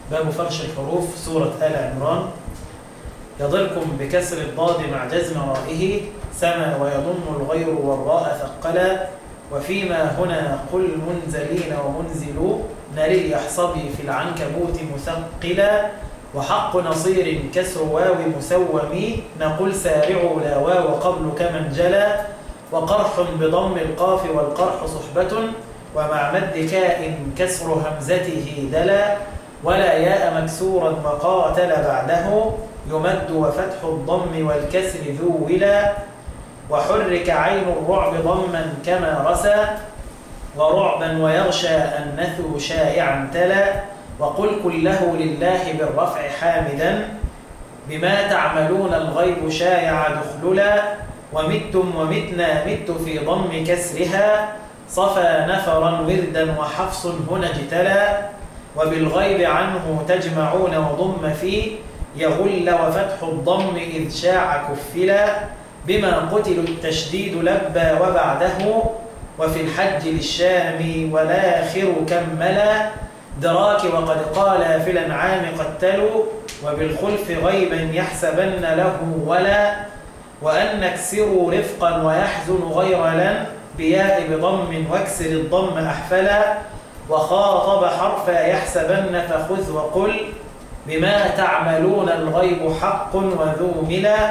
باب فرش الحروف سورة آل عمران يضلكم بكسر الضاد مع جزم رائه سما ويضم الغير والراء ثقلا وفيما هنا قل منزلين ومنزلوا نري يحصبي في العنكبوت مثقلا وحق نصير كسر واو مسوم نقول سارعوا لا واو قبل كمن جلا وقرح بضم القاف والقرح صحبة ومع مد كاء كسر همزته دلا ولا ياء مكسورا وقاتل بعده يمد وفتح الضم والكسر ذو ولا وحرك عين الرعب ضما كما رسى ورعبا ويغشى النثو شائعا تلا وقل كله لله بالرفع حامدا بما تعملون الغيب شائع دخللا ومتم ومتنا مت في ضم كسرها صفى نفرا وردا وحفص هنا اجتلى وبالغيب عنه تجمعون وضم فيه يغل وفتح الضم إذ شاع كفلا بما قتلوا التشديد لبى وبعده وفي الحج للشام والآخر كملا دراك وقد قال في الأنعام قتلوا وبالخلف غيبا يحسبن له ولا وأن نكسروا رفقا ويحزن غير لن بياء بضم واكسر الضم أحفلا وخاطب حرفا يحسبن فخذ وقل بما تعملون الغيب حق وذو ملا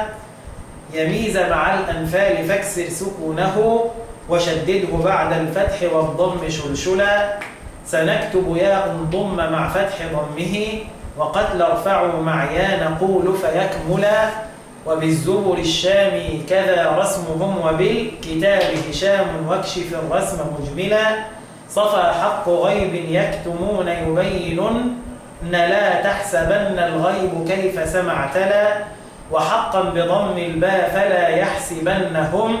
يميز مع الأنفال فاكسر سكونه وشدده بعد الفتح والضم شلشلا سنكتب ياء ضم مع فتح ضمه وقتل ارفعوا مع يا نقول فيكملا وبالزبر الشامي كذا رسمهم وبالكتاب هشام واكشف الرسم مجملا صفى حق غيب يكتمون يبين لا تحسبن الغيب كيف سمعتلا وحقا بضم الباء فلا يحسبنهم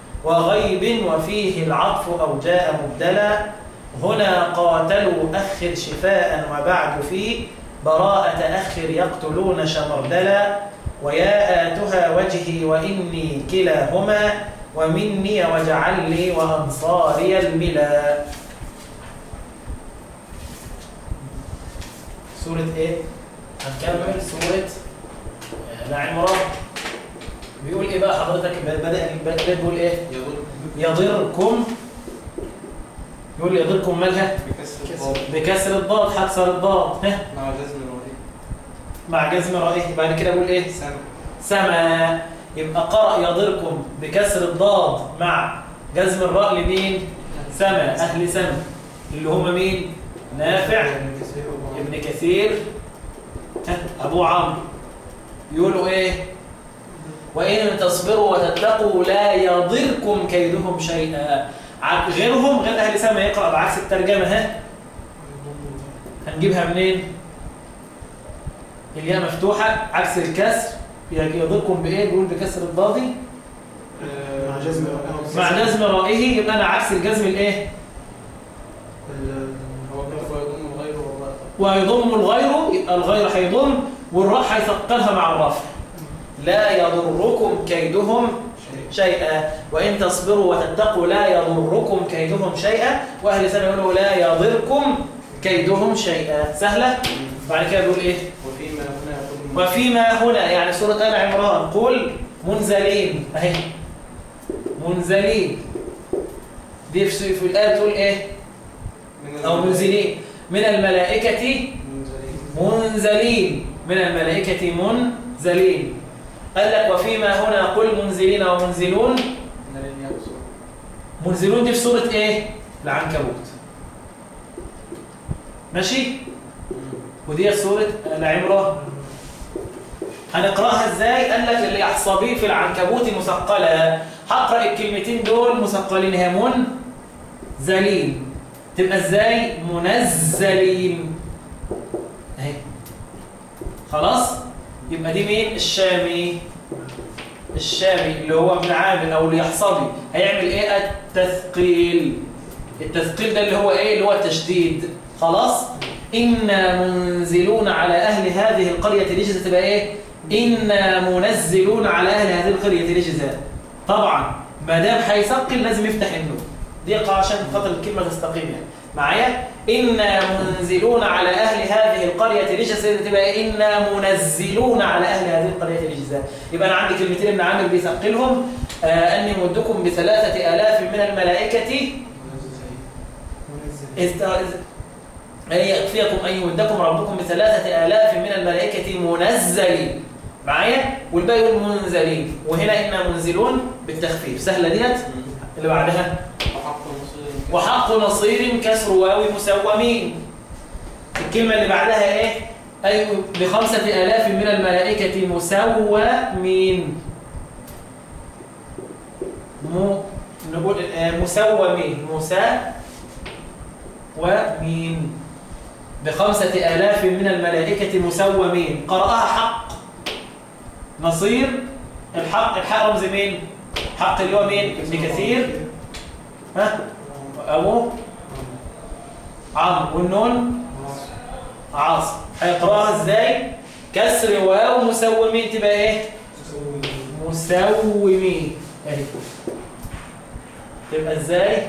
وغيب وفيه العطف أو جاء مبدلا هنا قاتلوا أخر شفاء وبعد في براءة أخر يقتلون شمردلا ويا آتها وجهي وإني كلاهما ومني واجعل لي وأنصاري الملا سورة إيه؟ هنكمل سورة العمران بيقول إيه بقى حضرتك بدأ البدء بيقول إيه؟ يضركم يقول يضركم مالها؟ بكسر الضاد هكسر الضاد ها؟ مع جزم الرأي مع جزم رأيه بعد كده أقول إيه؟ سنة سما يبقى قرأ يضركم بكسر الضاد مع جزم الراء لمين؟ سما أهل سما اللي هم مين؟ نافع ابن كثير ها، أبو عمرو يقولوا إيه؟ وإن تصبروا وتتقوا لا يضركم كيدهم شيئا ع- غيرهم غير أهل سما يقرأ بعكس الترجمة ها هنجيبها منين؟ الياء مفتوحة عكس الكسر يضركم بإيه؟ بيقول بكسر الضادي مع جزم الرأي مع جزم رائه يبقى أنا عكس الجزم الإيه؟ هو كيف يضم الغير والرأي ويضم الغير يبقى الغير هيضم والراء هيثقلها مع الرفع لا يضركم كيدهم شيئا وإن تصبروا وتتقوا لا يضركم كيدهم شيئا وأهل سنة يقولوا لا يضركم كيدهم شيئا سهلة بعد كده بيقول إيه وفيما هنا يقول وفيما هنا يعني سورة آل عمران قل منزلين أهي منزلين دي في في الآية بتقول إيه من أو منزلين من الملائكة منزلين منزلين من الملائكة منزلين قال لك وفيما هنا قل منزلين ومنزلون نرين يقصر منزلون دي في سورة ايه؟ العنكبوت ماشي؟ ودي في سورة العمران هنقراها ازاي؟ قال لك اللي احصابيه في العنكبوت مثقلة هقرا الكلمتين دول مثقلين هي منزلين تبقى ازاي؟ منزلين اهي خلاص؟ يبقى دي مين؟ الشامي الشامي اللي هو ابن عامر او اليحصبي هيعمل ايه التثقيل التثقيل ده اللي هو ايه اللي هو التشديد خلاص انا منزلون على اهل هذه القريه رجزا تبقى ايه انا منزلون على اهل هذه القريه رجزا طبعا ما دام هيثقل لازم يفتح النون دي قاعدة عشان خاطر الكلمه تستقيم يعني معايا انا منزلون على اهل هذه القرية رجسا تبقى إنا منزلون على أهل هذه القرية رجسا يبقى أنا عندي كلمتين ابن عامر بيثقلهم آه أني مدكم بثلاثة آلاف من الملائكة إذ أي يكفيكم أن يمدكم ربكم بثلاثة آلاف من الملائكة منزلين معايا والباقي يقول منزلين وهنا إنا منزلون بالتخفيف سهلة ديت اللي بعدها وحق المصير وحق نصير كسر واو مسومين الكلمة اللي بعدها ايه أي بخمسة آلاف من الملائكة مسومين م... نقول آه، مسومين مسا ومين بخمسة آلاف من الملائكة مسومين قرأها حق نصير الحق الحق رمز مين حق اللي هو مين ابن كثير ها أبو عمرو والنون عاصم هيقراها ازاي كسر واو مسومين تبقى ايه مسومين اهي تبقى ازاي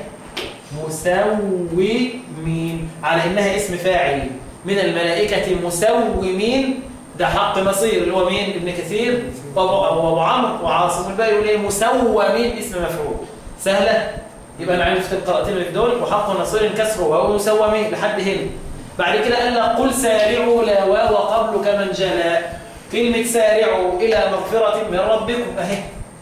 مسومين على انها اسم فاعل من الملائكة مسومين ده حق مصير اللي هو مين ابن كثير وابو وابو عمرو وعاصم الباقي يقول ايه مسومين اسم مفعول سهله يبقى انا عرفت القراءتين اللي في دول وحق نصير كسر وهو مسومين لحد هنا بعد كده قال لك قل سارعوا لا واو قبل كمن جلا كلمة سارعوا إلى مغفرة من ربكم أهي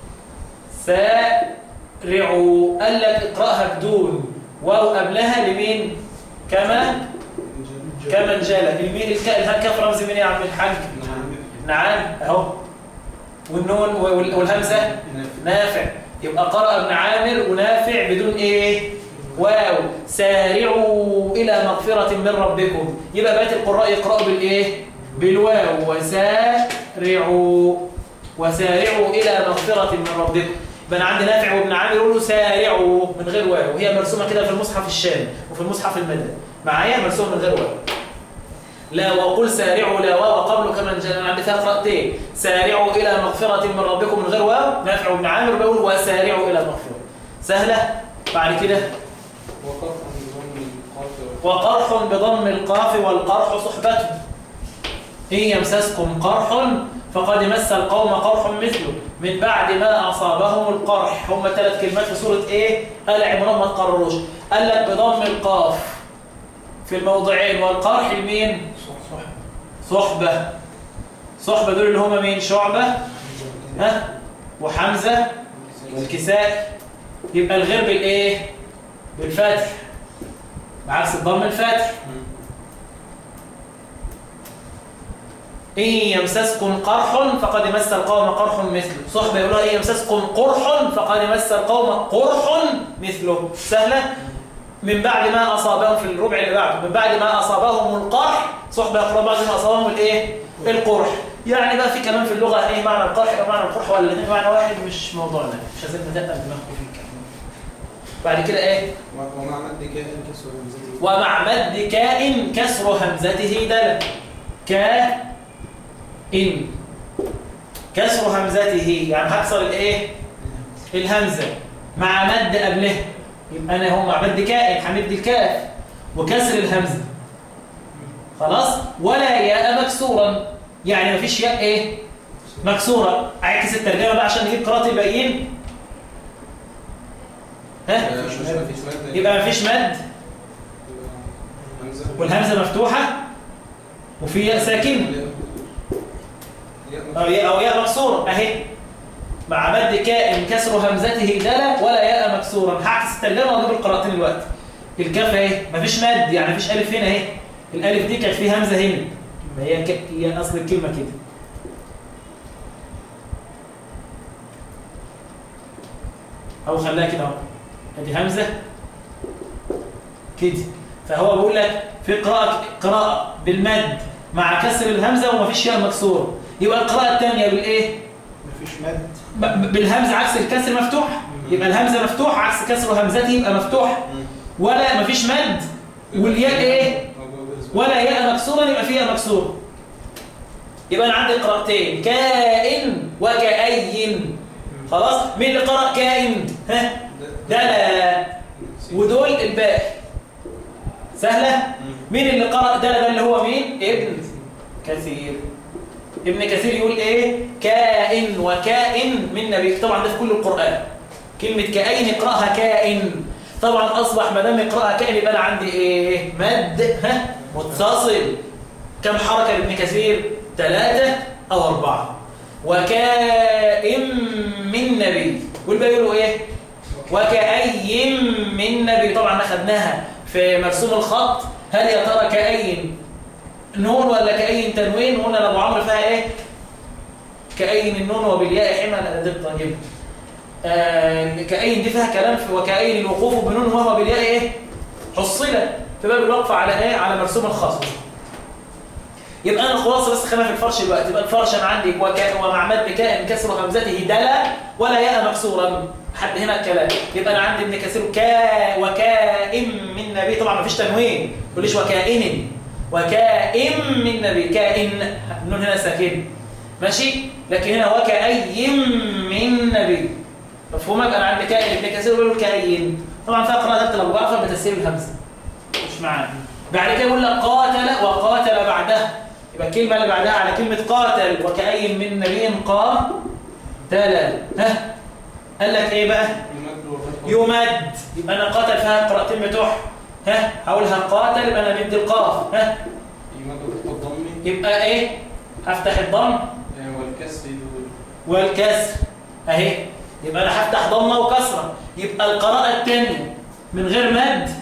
سارعوا قال لك اقرأها بدون واو قبلها لمين كما كمن جلا المين الك- الكاف رمز مين يا عم الحاج نعم اهو والنون وال- والهمزة نافع يبقى قرأ ابن عامر ونافع بدون ايه واو سارعوا إلى مغفرة من ربكم يبقى بقية القراء يقرأوا بالإيه؟ بالواو وسارعوا وسارعوا إلى مغفرة من ربكم يبقى أنا عندي نافع وابن عامر يقولوا سارعوا من غير واو وهي مرسومة كده في المصحف الشامي وفي المصحف المدني معايا مرسومة من غير واو لا وقل سارعوا لا واو قبل كمان جاء عندي فيها قراءتين سارعوا إلى مغفرة من ربكم من غير واو نافع وابن عامر بيقول وسارعوا إلى مغفرة سهلة بعد كده وقرأ بضم القاف وقرح بضم القاف والقرح صحبته إن يمسسكم قرح فقد مس القوم قرح مثله من بعد ما أصابهم القرح هم ثلاث كلمات في سورة إيه؟ آل عمران ما تقرروش قال لك بضم القاف في الموضعين والقرح لمين؟ صحبة صحبة دول اللي هم مين؟ شعبة ها؟ وحمزة والكساء يبقى الغير بالإيه؟ بالفتح بعكس الضم الفتح إن يمسسكم قرح فقد مس القوم قرح مثله صحبة يقولها إن يمسسكم قرح فقد مس القوم قرح مثله سهلة من بعد ما أصابهم في الربع اللي بعده من بعد ما أصابهم القرح صحبة يقولون بعد ما أصابهم الإيه؟ القرح يعني بقى في كمان في اللغة إيه معنى القرح ومعنى القرح ولا الاثنين معنى واحد مش موضوعنا مش عايزين ندقق دماغكم فيه الكلام بعد كده إيه؟ ومع مد كائن كسر همزته ومع مد كائن كسر همزته دل كائن كسر همزته يعني هكسر الايه الهمزه مع مد قبلها يبقى انا هو مع مد كائن همد الكاف وكسر الهمزه خلاص ولا ياء مكسورا يعني مفيش ياء ايه مكسوره عكس الترجمه بقى عشان نجيب قراءه الباقيين ها مفيش مد يبقى مفيش مد همزة والهمزه مفتوحه وفي ياء ساكنه أو ياء أو ياء مكسورة أهي مع مد كائن كسر همزته دالة ولا ياء مكسورا هعكس الترجمة وأجيب القراءتين الوقت الكاف أهي مفيش مد يعني مفيش ألف هنا أهي الألف دي كانت فيه همزة هنا ما هي ك... هي أصل الكلمة كده أو خلاها كده أهو أدي همزة كده فهو بيقول لك في قراءة قراءة بالمد مع كسر الهمزة ومفيش ياء مكسورة يبقى القراءة الثانية بالإيه؟ مفيش مد ب- بالهمزة عكس الكسر مفتوح يبقى الهمزة مفتوح عكس كسر همزته يبقى مفتوح ولا مفيش مد والياء ايه ولا ياء مكسورة يبقى فيها مكسورة يبقى انا عندي قراءتين كائن وكأين خلاص مين اللي قرأ كائن ها ده لا ودول الباقي سهلة مين اللي قرأ ده ده اللي هو مين ابن كثير ابن كثير يقول ايه كائن وكائن من نبي طبعا ده في كل القرآن كلمة كائن اقرأها كائن طبعا أصبح ما دام يقرأها كائن يبقى أنا عندي ايه مد ها متصل كم حركة لابن كثير ثلاثة أو أربعة وكائن من نبي والباقي يقولوا ايه وكأي من نبي طبعا أخذناها في مرسوم الخط هل يا ترى كأي نون ولا كأي تنوين هنا لابو عمرو فيها ايه كأي النون وبالياء حمى لا ده طيب آه كأي دي فيها كلام في وكأي الوقوف بنون وهو بالياء ايه حصلة في باب الوقف على ايه على مرسوم الخط يبقى انا خلاص بس خلينا في الفرش دلوقتي يبقى الفرش انا عندي وكاء ومع مد كائن كسر همزته دلا ولا ياء مكسورا حد هنا الكلام يبقى انا عندي ابن كثير كا وكائن من نبي طبعا ما فيش تنوين ما تقوليش وكائن وكائن من نبي كائن النون هنا ساكن ماشي لكن هنا وكأي من نبي مفهومك انا عندي كائن ابن كثير بيقول كائن طبعا فيها قراءه ثالثه ابو جعفر بتسهيل الهمزه مش معانا بعد كده يقول لك قاتل وقاتل بعده يبقى الكلمه اللي بعدها على كلمه قاتل وكأي من نبي قاتل ها قال لك ايه بقى يمد والفتح يمد يبقى انا قاتل فيها قراءتين بتوع ها هقولها قاتل يبقى انا مد القاف ها يمد والفتح الضم يبقى ايه هفتح الضم آه، والكسر دول والكسر اهي يبقى انا هفتح ضمه وكسره يبقى القراءه الثانيه من غير مد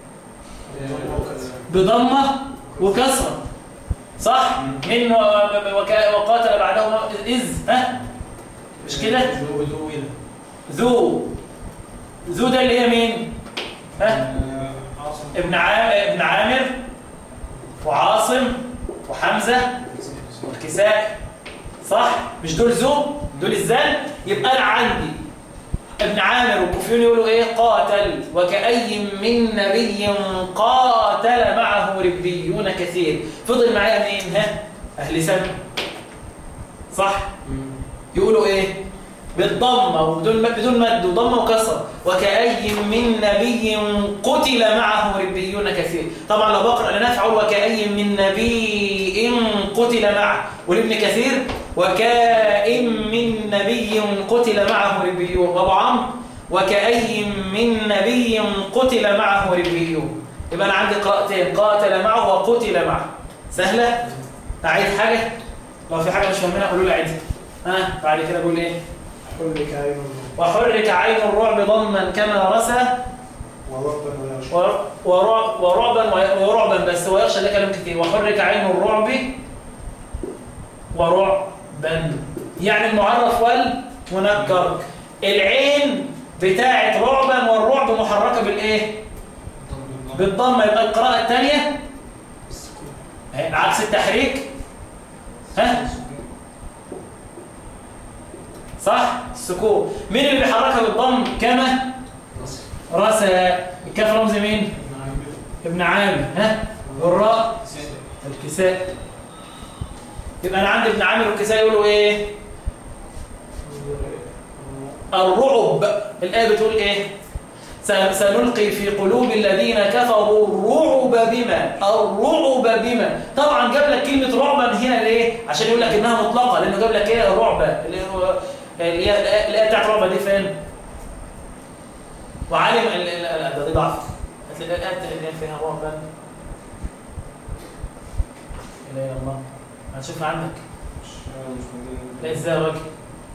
بضمه وكسره صح من و- وك- وقاتل بعده اذ ها مش كده ودول ذو ذو ده اللي هي مين ها عاصم ابن عام ابن عامر وعاصم وحمزه والكساء صح مش دول ذو دول الزال يبقى انا عندي ابن عامر والكوفيون يقولوا ايه قاتل وكأي من نبي قاتل معه ربيون كثير فضل معايا مين ها اهل سم صح يقولوا ايه بالضمه وبدون بدون مد وضمه وكسره وكأي من نبي قتل معه ربيون كثير طبعا لو بقرا لنافع اقول وكأي من نبي قتل معه ولابن كثير وكأي من نبي قتل معه ربيون وابو عمرو وكأي من نبي قتل معه ربيون يبقى انا عندي قراءتين قاتل معه وقتل معه سهله اعيد حاجه لو في حاجه مش فاهمينها قولوا لي عيدها ها بعد كده بقول ايه حرك عين وحرك عين الرعب ضما كما رسى وربا ويشرب ور- ورعب ورعبا وي- ورعبا بس ويخشى ده كلام كتير وحرك عين الرعب ورعبا يعني المعرف والمنكر العين بتاعت رعبا والرعب محركه بالايه بالضمه يبقى القراءه الثانيه عكس التحريك ها صح السكون مين اللي بيحركها بالضم كما رسى الكاف رمز مين ابن عامر ها والراء الكساء يبقى انا عندي ابن عامر والكساء يقولوا ايه الرعب الايه بتقول ايه س- سنلقي في قلوب الذين كفروا الرعب بما الرعب بما طبعا جاب لك كلمه رعبا هنا ليه عشان يقول لك انها مطلقه لانه جاب لك ايه الرعب اللي هو اللي هي الآية- الايه بتاعت رعبه دي فين وعلم ال- ال- ال- ده دي ضعف هتلاقي الايه اللي فيها رعبا لا اله الا الله هنشوفها عندك لا ازاي يا راجل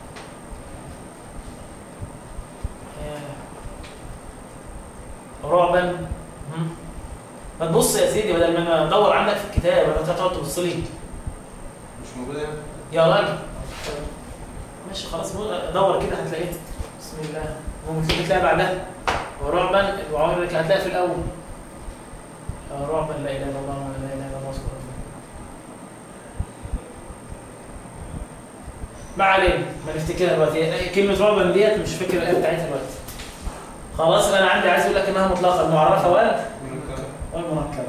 ياه. رعبا مم. ما تبص يا سيدي بدل ما انا ادور عندك في الكتاب ولا تقعد تبص لي مش موجودة هنا؟ يا راجل ماشي خلاص دور كده هتلاقيه بسم الله ممكن تلاقيها بعدها ورعبا وعمرك هتلاقيها في الاول آه، رعبا لا اله الا الله ولا اله الا الله سبحانه وتعالى ما علينا ما نفتكرها دلوقتي كلمه رعبا ديت مش فاكر الايه بتاعتها دلوقتي خلاص انا عندي عايز اقول لك انها مطلقه المعرفه ولا منكر. والمنكره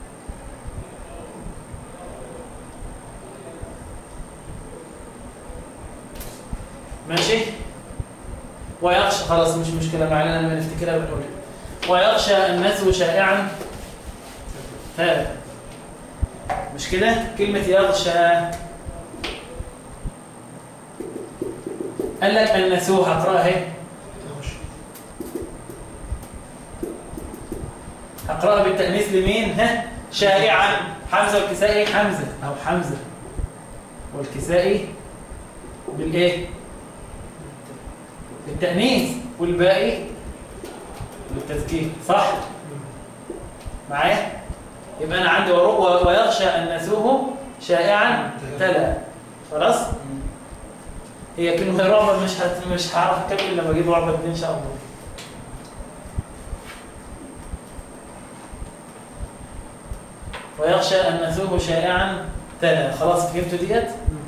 ماشي ويخشى خلاص مش مشكلة معلنا لما نفتكرها بنقول ويخشى النسو شائعا تلا مش كده كلمة يغشى قال لك النسوه هقراها اهي يغشى هقراها بالتأنيث لمين ها شائعا حمزة والكسائي حمزة أو حمزة والكسائي بالإيه بالتأنيث والباقي بالتذكير صح معايا يبقى أنا عندي ورو- و- ويغشى أن نسوه شائعا تلا خلاص هي كلمة رعبة مش هت... مش هعرف أكمل لما أجيب رعبة اتنين إن شاء الله ويخشى أن نسوه شائعا تلا خلاص فهمتوا ديت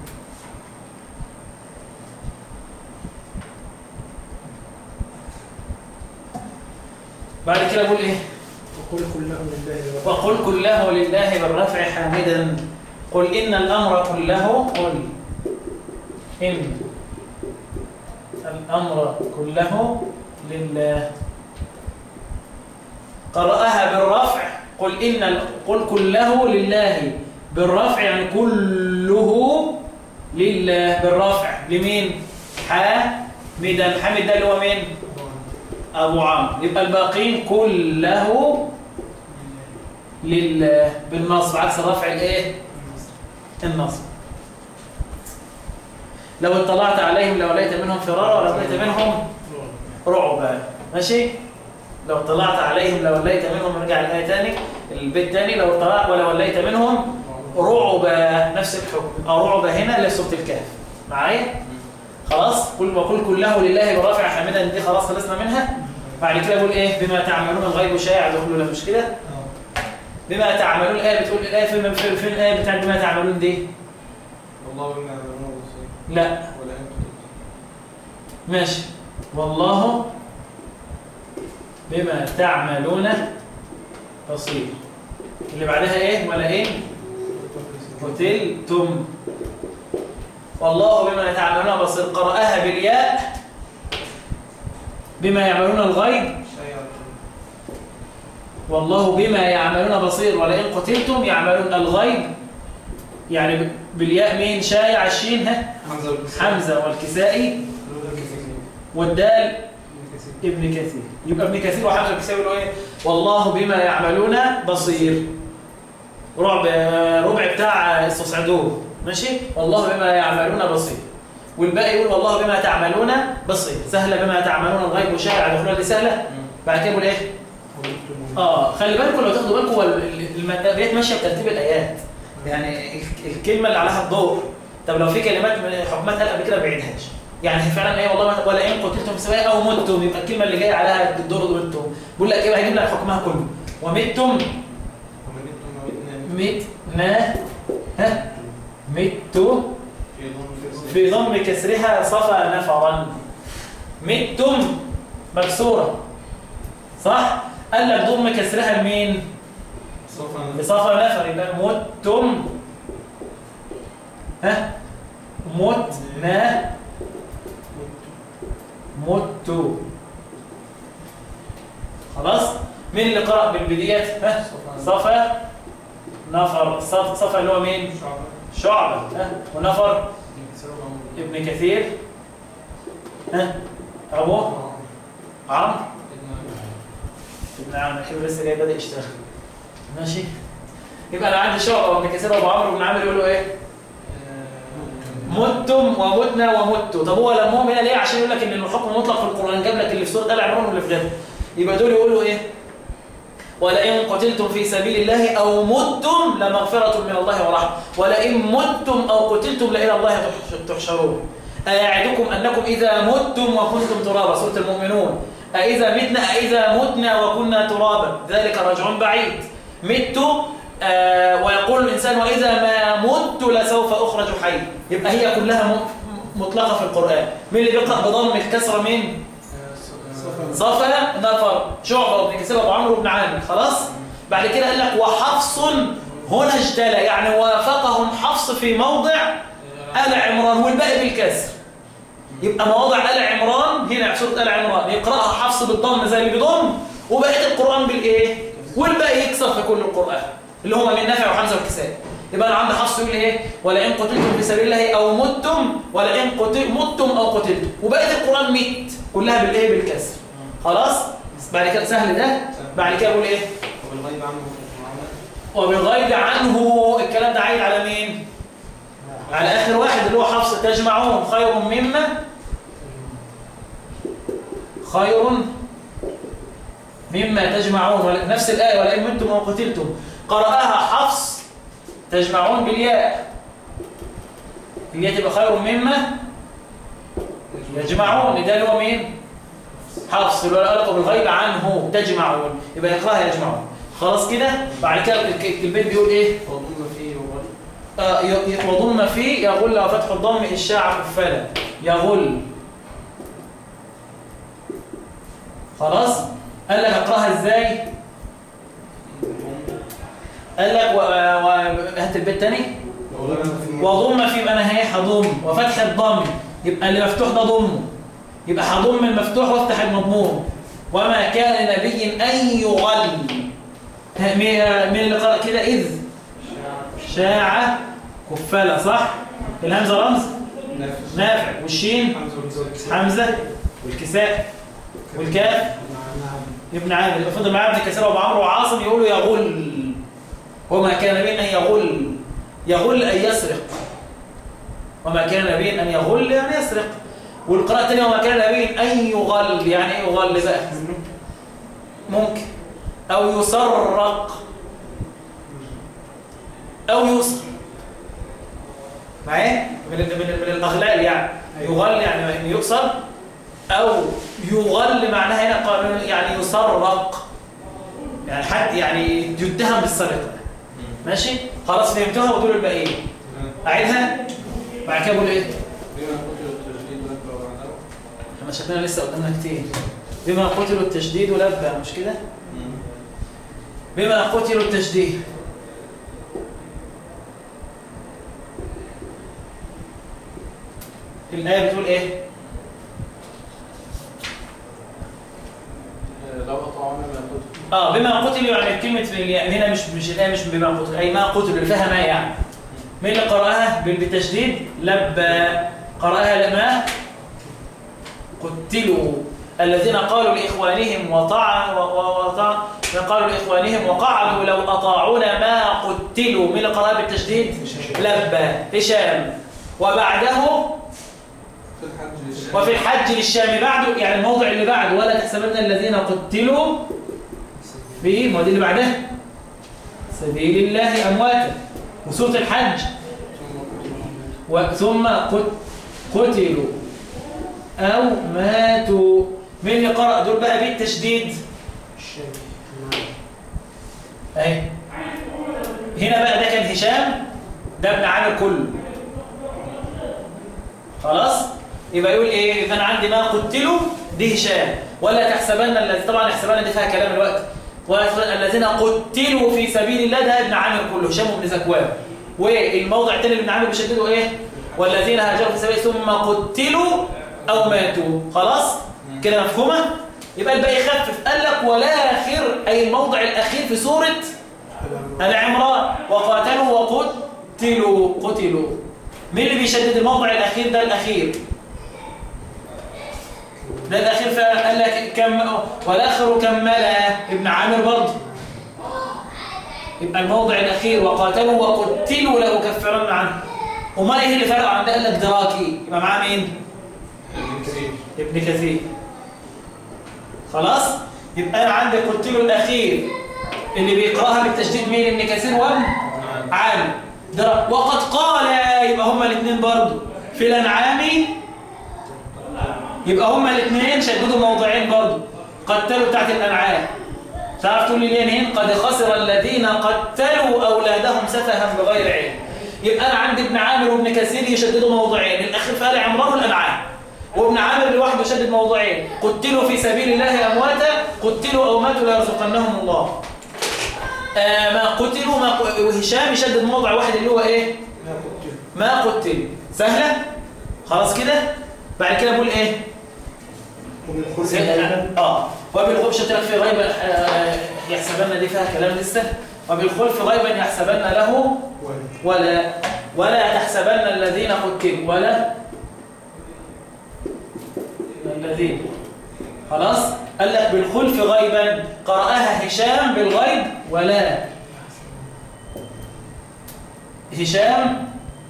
بعد كده بقول ايه وقل كله لله وقل كله لله بالرفع حامدا قل إن الأمر كله قل إن الأمر كله لله قرأها بالرفع قل إن ال- قل كله لله بالرفع يعني كله لله بالرفع لمين حامدا حامد ده اللي هو مين أبو عمرو يبقى الباقين كله لله بالنصب عكس الرفع الايه النصب لو اطلعت عليهم لوليت منهم فرارا ولوليت منهم رعبا ماشي لو اطلعت عليهم لوليت منهم نرجع الايه تاني البيت تاني لو اطلعت ولوليت منهم رعبا نفس الحكم او رعبا هنا اللي في سوره الكهف معايا خلاص قل وقل كله لله برافع حامدا دي خلاص خلصنا منها بعد كده بقول ايه بما تعملون الغيب شائع دخلوا له مش كده بما تعملون الآية بتقول الآية فين فين فين الآية بتاعت بما تعملون دي والله بما يعملون بصير لا ولا انتم ماشي والله بما تعملون بصير اللي بعدها ايه ولا ايه قتلتم والله بما تعملون بصير قرأها بالياء بما يعملون الغيب شيء والله بما يعملون بصير ولئن قتلتم يعملون الغيب يعني بالياء مين شايع الشين ها حمزة والكسائي حمزة والكسائي والدال ابن كثير يبقى ابن كثير وحمزة والكسائي يقولوا ايه والله بما يعملون بصير رعب ربع بتاع استصعدوه ماشي والله بما يعملون بصير والباقي يقول والله بما تعملون بصير سهلة بما تعملون الغيب وشائع دخلها دي سهلة بعد كده يقول ايه اه خلي بالكم لو تاخدوا بالكم هو ال- ال- البيت ماشيه بترتيب الايات يعني ال- الكلمه اللي عليها الدور طب لو في كلمات من حكمات قال قبل كده ما بعيدهاش يعني هي فعلا ايه والله ولا ان قتلتم سواء او متم يبقى الكلمه اللي جايه عليها الدور متم بيقول لك ايه هيجيب لك حكمها كله ومتم ومن انتم ومتنا متنا ها مت في ضم في ضم كسرها صفى نفرا متم مكسوره صح قال لك ضم كسرها لمين صفا بصفة نفر يبقى متم ها متنا مت خلاص مين اللي قرأ بالبديات ها صفا نفر صف صفا اللي هو مين شعبة شعبة ها ونفر يكسروا ضم ابن كثير ها أبو عمرو ابن عامر كده لسه جاي بدأ يشتغل ماشي يبقى انا عندي شعبة وابن كثير وابو عمرو وابن عامر يقولوا ايه متم ومتنا ومتوا طب هو لمهم هنا ليه عشان يقول لك ان الحكم مطلق في القران جاب لك اللي في سوره ال عمران واللي في غيرها يبقى دول يقولوا ايه ولئن قتلتم في سبيل الله او متم لمغفره من الله ورحمه ولئن متم او قتلتم لالى الله تحش- تحشرون ايعدكم انكم اذا متم وكنتم ترابا سوره المؤمنون أإذا متنا أإذا متنا وكنا ترابا ذلك رجع بعيد مت آه ويقول الإنسان وإذا ما مت لسوف أخرج حي يبقى هي كلها م- مطلقة في القرآن مين اللي بيقرأ بضم الكسرة من صفا نفر شعبة وابن كثير وابو عمرو بن عامر خلاص بعد كده قال لك وحفص هنا اجتلى يعني وافقهم حفص في موضع آل عمران والباقي بالكسر يبقى مواضع آل عمران هنا في سورة آل عمران يقرأها حفص بالضم زي اللي بيضم وبقية القرآن بالإيه؟ والباقي يكسر في كل القرآن اللي هم من نافع وحمزه والكساء يبقى انا عندي حفص يقول ايه ولئن قتلتم في سبيل الله او متم ولئن قتل متم او قتلتم وبقيه القران ميت كلها بالايه بالكسر خلاص بعد كده سهل ده بعد كده اقول ايه وبالغيب عنه معاملة وبالغيب عنه الكلام ده عايد على مين على اخر واحد اللي هو حفص تجمعون خير مما خير مما تجمعون ولا- نفس الآية ولئن منتم أو قتلتم قرأها حفص تجمعون بالياء الياء تبقى خير مما يجمعون ده اللي هو مين حفص اللي هو الألقى بالغيب عنه تجمعون يبقى يقرأها يجمعون خلاص كده بعد كده الك- البيت بيقول ايه وضم فيه وغيب آه، ي- ي- وضم فيه يغل وفتح الضم الشاع كفلا يغل خلاص قال لك اقراها ازاي قال لك و... و... هات البيت تاني وضم في انا هي هضم وفتح الضم يبقى اللي مفتوح ده ضمه يبقى هضم المفتوح وافتح المضموم وما كان لنبي ان يغل ها، مين مين اللي قرأ كده اذ شاع كفالة صح الهمزة رمز نافذ نافع والشين حمزة والكساء حمزة والكساء والكاف مع نعم ابن عامر يبقى فضل معاه ابن كثير وابو عمرو وعاصم يقولوا يغل وما كان نبيا ان يغل يغل ان يسرق وما كان نبيا ان يغل يعني يسرق والقراءة الثانية وما كان نبيا ان يغل يعني ايه يغل بقى ممكن او يسرق او يسر معايا من ال- من, ال- من الاغلال يعني يغل يعني يؤسر او يغل معناها هنا قانون يعني يسرق يعني حد يعني يتهم بالسرقه ماشي خلاص فهمتوها وتقولوا الباقيين اعيدها بعد كده بقول ايه بما قتل التجديد لك وبعده احنا شكلنا لسه قدامنا كتير بما قتلوا التشديد ولبى مش كده بما قتلوا التشديد الآية بتقول إيه؟ لو أطاعونا ما قتل آه بما قتلوا يعني كلمة في الياء هنا مش مش الآية مش بما قتلوا أي ما قتلوا اللي فيها ما يعني مين اللي قرأها بال- بالتشديد؟ لبى قرأها لما قتلوا الذين قالوا لإخوانهم وطع و- و- وطع قالوا لإخوانهم وقعدوا لو أطاعونا ما قتلوا مين اللي قرأها بالتشديد؟ لبى هشام وبعده في الحج للشام. وفي الحج للشام بعده يعني الموضع اللي بعده ولا تحسبن الذين قتلوا في ما دي اللي بعدها سبيل الله امواتا وسوره الحج ثم قتلوا وثم قت- قتلوا او ماتوا مين اللي قرأ دول بقى بالتشديد الشام اهي هنا بقى ده كان هشام ده ابن عامر كله خلاص يبقى يقول ايه يبقى انا عندي ما قتلوا دي هشام ولا تحسبن الذي طبعا يحسبن دي فيها كلام الوقت ولا تحسبن الذين قتلوا في سبيل الله ده ابن عامر كله هشام بن زكوان والموضع الثاني اللي ابن عامر بيشدده ايه والذين هاجروا في سبيل ثم قتلوا او ماتوا خلاص كده مفهومه يبقى الباقي خفف قال لك والاخر اي الموضع الاخير في سوره العمران وقاتلوا وقتلوا قتلوا مين اللي بيشدد الموضع الأخير ده الأخير ده الأخير فقال لك كم والآخر كملها ابن عامر برضه يبقى الموضع الأخير وقاتلوا وقتلوا لأكفرن عنه وما إيه اللي فرق عن ده قال لك دراكي يبقى معاه مين؟ ابن كثير ابن كثير خلاص يبقى انا عندي قتلوا الاخير اللي بيقراها بالتشديد مين ابن كثير وابن عامر در- وقد قال يبقى هما الاثنين برضو في الانعام يبقى هما الاثنين شددوا موضعين برضو قتلوا بتاعت الانعام تعرف تقول لي ليه هنا قد خسر الذين قتلوا اولادهم سفها بغير علم يبقى انا عندي ابن عامر وابن كثير يشددوا موضعين الاخير في ال عمران والانعام وابن عامر لوحده شدد موضعين قتلوا في سبيل الله امواتا قتلوا او ماتوا لا يرزقنهم الله آه ما قتلوا ما ق- وهشام يشدد موضع واحد اللي هو ايه لا قتل ما قتلوا سهله خلاص كده بعد كده بقول ايه وبالخلق غيبا اه وبالغبش قلت لك في غيبه آه، يحسبن دي فيها كلام لسه وبالخلف غيبا يحسبن له ولا ولا تحسبن الذين قتلوا ولا الذين خلاص قال لك بالخلف غيبا قرأها هشام بالغيب ولا هشام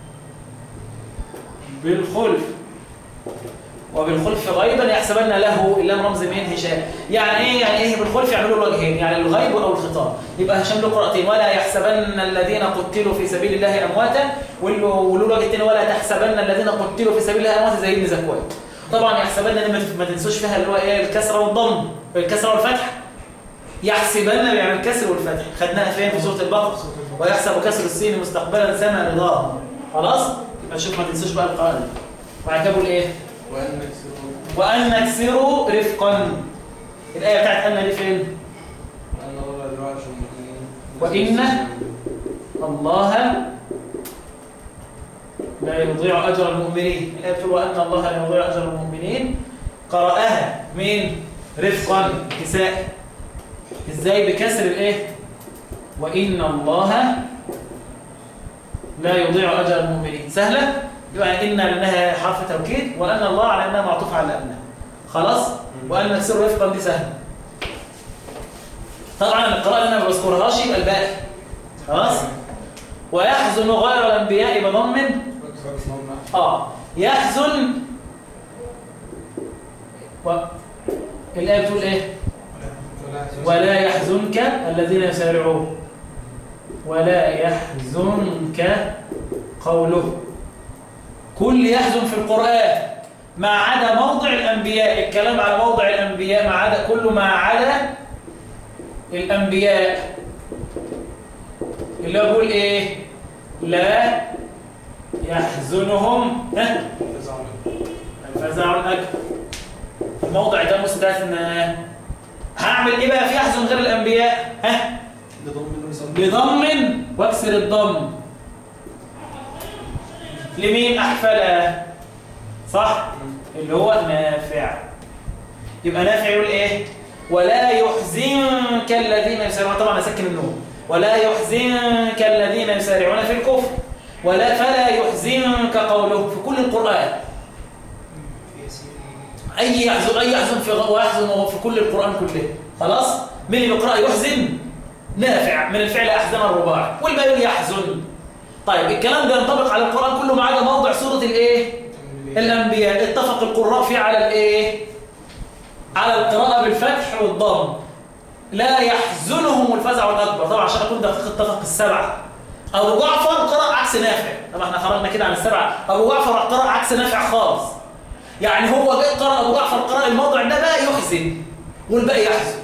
بالخلف وبالخلف غيبا يحسبن له الا رمز مين هشام يعني ايه يعني ايه بالخلف يعملوا له وجهين يعني الغيب او الخطاب يبقى هشام له قراءتين ولا يحسبن الذين قتلوا في سبيل الله امواتا وله الوجه الثاني ولا تحسبن الذين قتلوا في سبيل الله امواتا زي ابن زكوان طبعا يحسبن دي ما تنسوش فيها اللي هو ايه الكسره والضم الكسره والفتح يحسبن يعني الكسر والفتح خدناها فين في سوره البقره ويحسب كسر السين مستقبلا سمع رضاه خلاص يبقى شوف ما تنسوش بقى القراءه دي وبعد كده بقول ايه وأن نكسره وان نكسروا رفقا الايه بتاعت ان دي فين وأن الله لا يعرف المؤمنين وإن الله لا يضيع أجر المؤمنين الآية بتقول وأن الله لا يضيع أجر المؤمنين قرأها مين رفقا كساء إزاي بكسر الإيه وإن الله لا يضيع أجر المؤمنين سهلة يبقى إن لأنها حرف توكيد وأن الله على أنها معطوفة على أنها خلاص وأن نكسر رفقا دي سهلة طبعا القراءة اللي أنا ما بذكرهاش يبقى الباقي خلاص ويحزن غير الأنبياء بضم آه يحزن و... الآية بتقول إيه ولا يحزنك الذين يسارعون ولا يحزنك قوله كل يحزن في القرآن ما عدا موضع الأنبياء الكلام على موضع الأنبياء ما عدا كل ما عدا الأنبياء اللي هو بيقول إيه لا يحزنهم ها الفزع الأكبر الموضع ده مستثنى هعمل إيه بقى في يحزن غير الأنبياء ها بضم واكسر الضم لمين أحفل صح اللي هو نافع يبقى نافع يقول إيه ولا يحزنك الذين يسارعون طبعا أسكن النوم ولا يحزنك الذين يسارعون في الكفر ولا فلا يحزنك قوله في كل القرآن أي يحزن أي يحزن في ويحزن في كل القرآن كله خلاص من اللي بيقرأ يحزن نافع من الفعل أحزن الرباع والباقي يحزن طيب الكلام ده ينطبق على القرآن كله ما عدا موضع سورة الايه الأنبياء اتفق القراء فيه على الايه على القراءة بالفتح والضم لا يحزنهم الفزع الأكبر طبعا عشان أكون دقيق اتفق السبعة أبو جعفر قرأ عكس نافع طبعا احنا خرجنا كده عن السبعة أبو جعفر قرأ عكس نافع خالص يعني هو جاي قرأ أبو جعفر قرأ الموضع ده بقى يحزن والباقي يحزن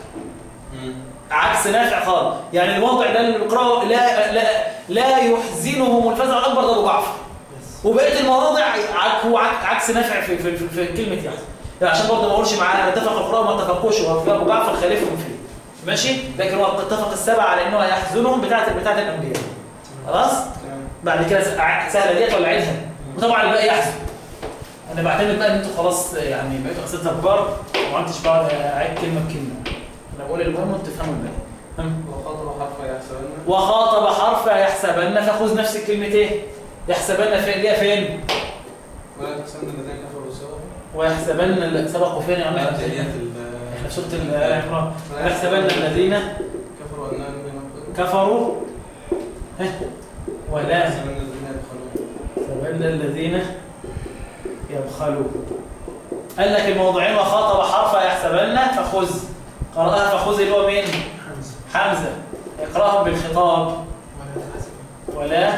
عكس نافع خالص يعني الموضع ده اللي بيقرأه لا لا لا يحزنهم الفزع الأكبر ده أبو جعفر وبقيه المواضع عك- هو عك- عكس نافع في, في, في, في كلمه يحزن يعني عشان برضه ما اقولش معاه اتفق القراء وما اتفقوش هو في ابو جعفر خالفهم فيه ماشي لكن هو اتفق السبعه على انه يحزنهم بتاعه بتاعه الانبياء خلاص بعد كده س- ع- سهله ديت ولا عيدها وطبعا الباقي يحزن انا بعتمد بقى ان انتوا خلاص يعني بقيتوا اساتذه كبار وما عدتش بقعد اعيد كلمه بكلمه انا بقول المهم وانتوا تفهموا الباقي هم؟ وخطر حرف يحسبن وخاطب حرف يحسبن فخذ نفس الكلمتين يحسبن فين ليها فين ولا تحسبن الذين كفروا سواء ويحسبن اللي سبقوا فين يا عم احنا في سوره ال عمران ويحسبن الذين كفروا أنهم بنا كفروا ها، ولا يحسبن الذين يدخلون يحسبن الذين يبخلوا قال لك الموضوعين وخاطب حرف يحسبن فخذ قرأها فخذ اللي هو مين حمزة حمزة اقرأهم بالخطاب ولا تحزن ولا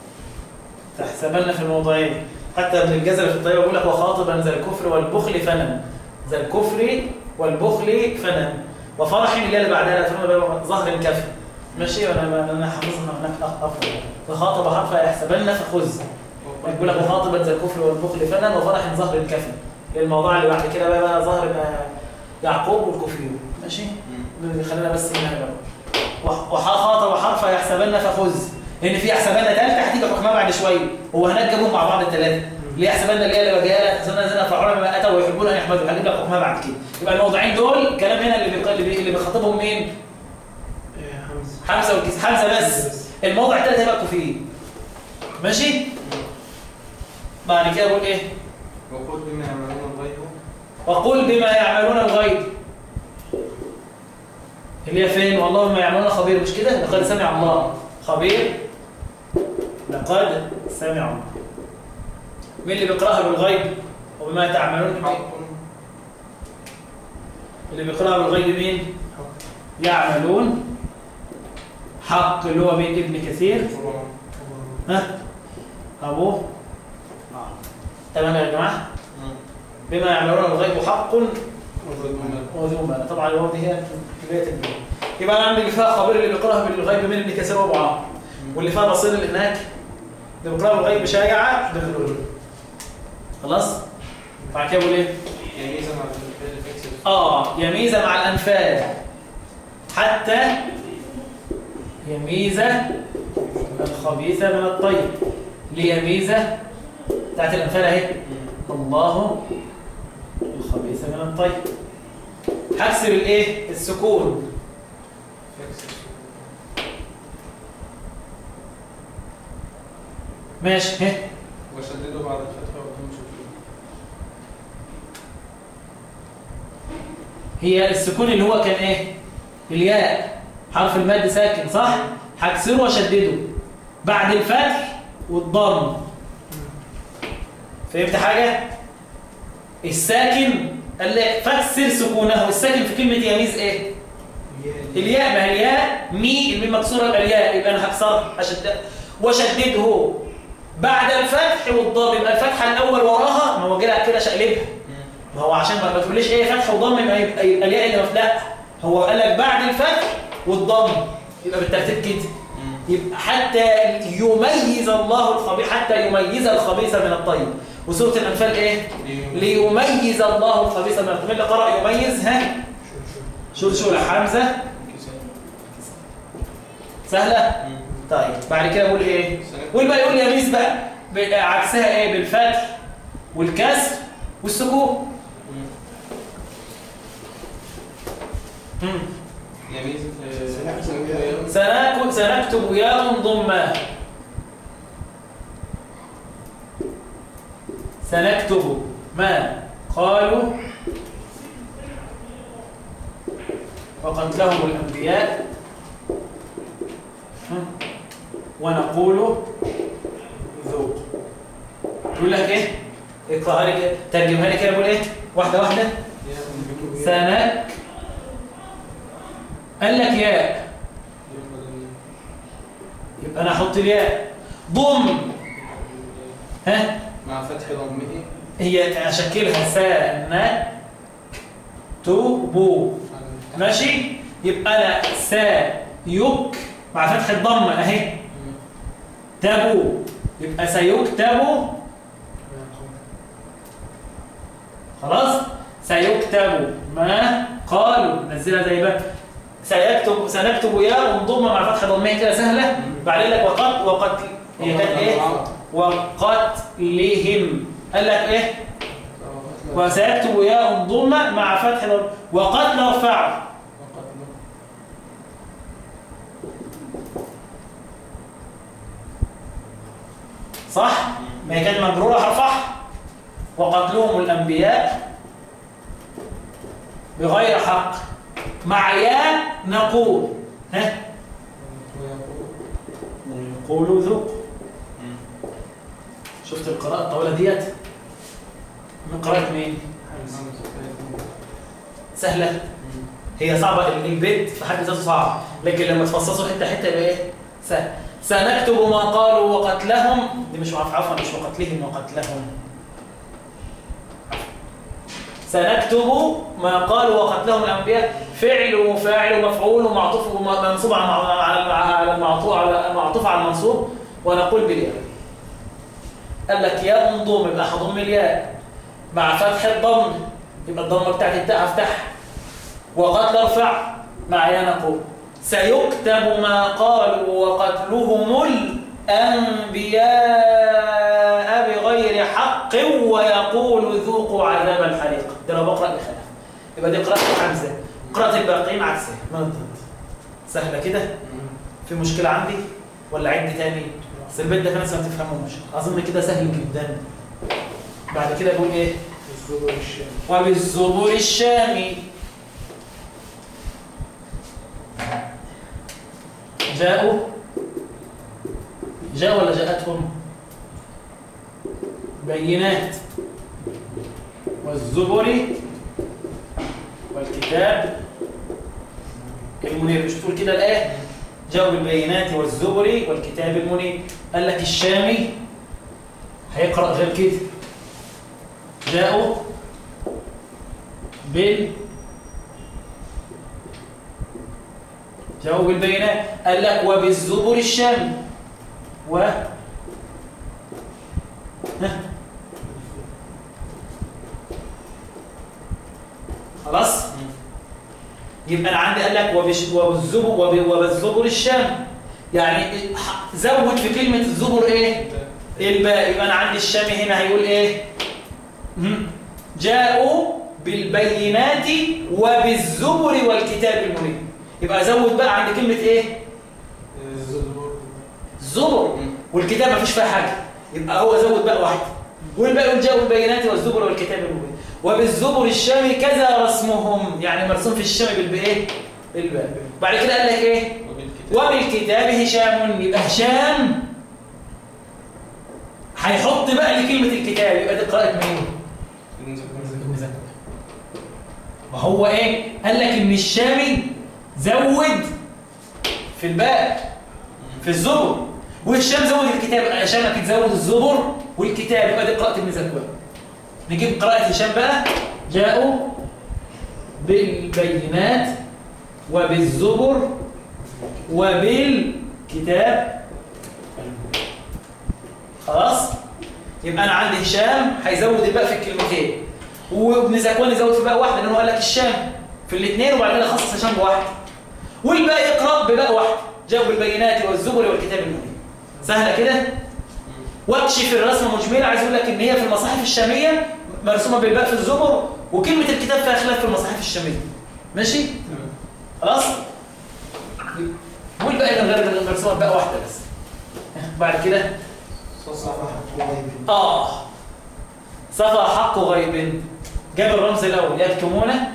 تحسبن في الموضعين حتى ابن الجزر في الطيب يقول لك وخاطبا ذا الكفر والبخل فنم ذا الكفر والبخل فنم وفرح اللي اللي بعدها ثم بقى ظهر الكف ماشي وانا ما- انا حافظها هناك افضل وخاطب حرف يحسبن فخذ يقول لك وخاطبا ذا الكفر والبخل فنم وفرح ظهر الكف الموضوع اللي بعد كده بقى, بقى ظهر بقى يعقوب والكفريون ماشي خلينا بس هنا بقى وح- وخاطب حرف يحسبن فخذ لان في يحسبن ثالثه هتيجي حكمها بعد شويه هو هناك جابهم مع بعض الثلاثه ليه يحسبن اللي هي اللي جايه حسبن زنا فعلا ما اتوا ويحبون ان يحمدوا هجيب لك حكمها بعد كده يبقى الموضوعين دول الكلام هنا اللي بيق- اللي بي- اللي بيخاطبهم مين إيه، حمزة حمزة والكسر حمزة بس الموضع الثالث هيبقى كوفي ماشي بعد كده اقول ايه وقل بما يعملون الغيب وقل بما يعملون الغيب اللي هي فين والله ما يعملون خبير مش كده لقد سمع الله خبير لقد سمع الله مين اللي بيقراها بالغيب وبما تعملون حق اللي بيقراها بالغيب مين يعملون حق اللي هو مين ابن كثير قرآن ها ابوه تمام يا جماعه بما يعملون الغيب حق وذو مال طبعا الواو دي هي بدايه الجمله يبقى انا عندي اللي فيها خبير اللي بيقراها بالغيب من ابن كثير وابو عمرو واللي فيها بصير اللي هناك اللي بيقراها بالغيب شاجعه دخلوا خلاص بعد كده بقول ايه يميزا مع الفعل فيكسل اه يميز مع الانفال حتى يميز الخبيث من الطيب ليميز بتاعت الانفال اهي الله الخبيث من الطيب هكسر الايه السكون فيكسل ماشي ها وشددوا بعد الفتحة وتمشوا فيه هي السكون اللي هو كان ايه الياء حرف المد ساكن صح هكسره واشدده بعد الفتح والضم فهمت حاجه الساكن قال لك فكسر سكونه الساكن في كلمه يميز ايه الياء ما هي الياء مي الميم مكسوره يبقى الياء يبقى انا هكسرها أشد وشدده بعد الفتح والضم يبقى الفتحه الاول وراها ما هو كده كده شقلبها ما هو عشان ما ما تقوليش ايه فتح وضم يبقى يبقى يبقى الياء اللي مفتاح هو قال لك بعد الفتح والضم يبقى بالترتيب كده يبقى حتى يميز الله الخبيث حتى يميز الخبيث من الطيب وسوره الانفال ايه ليميز الله الخبيث من الطيب اللي قرأ يميز ها شلشل حمزه سهله طيب بعد كده اقول ايه قول بقى يقول يميز بقى ب- عكسها ايه بالفتح والكسر والسكون مم. يميز سنكتب آه، سنكتب سنكتب ياء ضمة سنكتب ما قالوا وقتلهم الأنبياء هم. ونقول ذوق يقول لك ايه اقراها لي كده ترجمها لي كده بقول ايه واحده واحده يا سنك قال لك ياء يبقى انا احط الياء ضم ها مع فتح ضمه هي اشكلها سنك تبو ماشي يبقى انا سيك مع فتح الضمه اهي تبو يبقى سيكتب خلاص سيكتب ما قالوا نزلها زي بقى سيكتب سنكتب ياء منضمه مع فتح ضمه كده سهله بعدين لك وقت وقت هي كانت ايه وقتلهم قال لك ايه وسيكتب ياء ضمه مع فتح ضمه وقتل ارفعه صح ما هي كانت مجروره هرفعها وقتلهم الانبياء بغير حق مع يا نقول ها نقول ذوق شفت القراءة الطويلة ديت من قراءة مين؟ سهلة هي صعبة البيت في حد ذاته صعب لكن لما تفصصوا حتة حتة يبقى ايه؟ سهل سنكتب ما قالوا وقتلهم دي مش عفوا عفوا مش وقتلهم وقتلهم سنكتب ما قالوا وقتلهم الانبياء فعل وفاعل ومفعول ومعطوف ومنصوب على على على المعطوف على معطوف على المنصوب ونقول بالياء قال لك ياء انضم يبقى هضم الياء مع فتح الضم يبقى الضمه بتاعت التاء افتح وقتل ارفع مع يا نقول سيكتب ما قالوا وقتلهم الأنبياء بغير حق ويقول ذوقوا عذاب الحريق ده لو بقرأ بخلاف يبقى دي قراءة حمزة قراءة الباقيين عكسها ما انتهت سهلة كده في مشكله عندي ولا عد تاني بس البيت ده في ناس ما تفهموش اظن كده سهل جدا بعد كده يقول ايه الزبر الشام وبالزبور الشامي جاءوا جاء ولا جاءتهم بينات والزبر والكتاب المنير مش تقول كده الآية جاءوا بالبينات والزبر والكتاب المنير قال لك الشامي هيقرأ غير كده جاءوا بال جاءوا بالبينات قال لك وبالزبر الشامي و ها. خلاص يبقى انا عندي قال لك وبش- وبالزبر وب- وبالزبر الشام يعني ح- زود في كلمه الزبر ايه الباء يبقى انا عندي الشامي هنا هيقول ايه مم. جاءوا بالبينات وبالزبر والكتاب المنير يبقى ازود بقى عند كلمه ايه الزبور الزبر والكتاب مفيش فيها حاجه يبقى هو زود بقى واحده والباقي يقول جاءوا بالبينات والزبر والكتاب المبين وبالزبر الشامي كذا رسمهم يعني مرسوم في الشام بالبايه بالباء بعد كده قال لك ايه وبالكتاب وبالكتاب هشام يبقى هشام هيحط بقى لكلمه الكتاب يبقى دي قراءه مين المذكر. وهو ايه قال لك ان الشامي زود في الباء في الزبر والشام زود الكتاب عشان اكيد زود الزبر والكتاب يبقى دي قراءه ابن زكوان نجيب قراءه هشام بقى جاءوا بالبينات وبالزبر وبالكتاب خلاص يبقى انا عندي هشام هيزود الباء في الكلمتين وابن زكوان يزود في باء واحده لانه قال لك الشام في الاثنين وبعد كده خصص هشام بواحد والباقي يقرا بباء واحده جاوب بالبينات والزبر والكتاب المبين سهله كده واكشف الرسمه مجمله عايز اقول لك ان هي في المصاحف الشاميه مرسومه بالباء في الزبر وكلمه الكتاب فيها خلاف في المصاحف الشاميه ماشي تمام. خلاص والباقي من غير مرسومه بباء واحده بس بعد كده صفحة قريب آه صفى حق غيب جاب الرمز الأول يكتمونه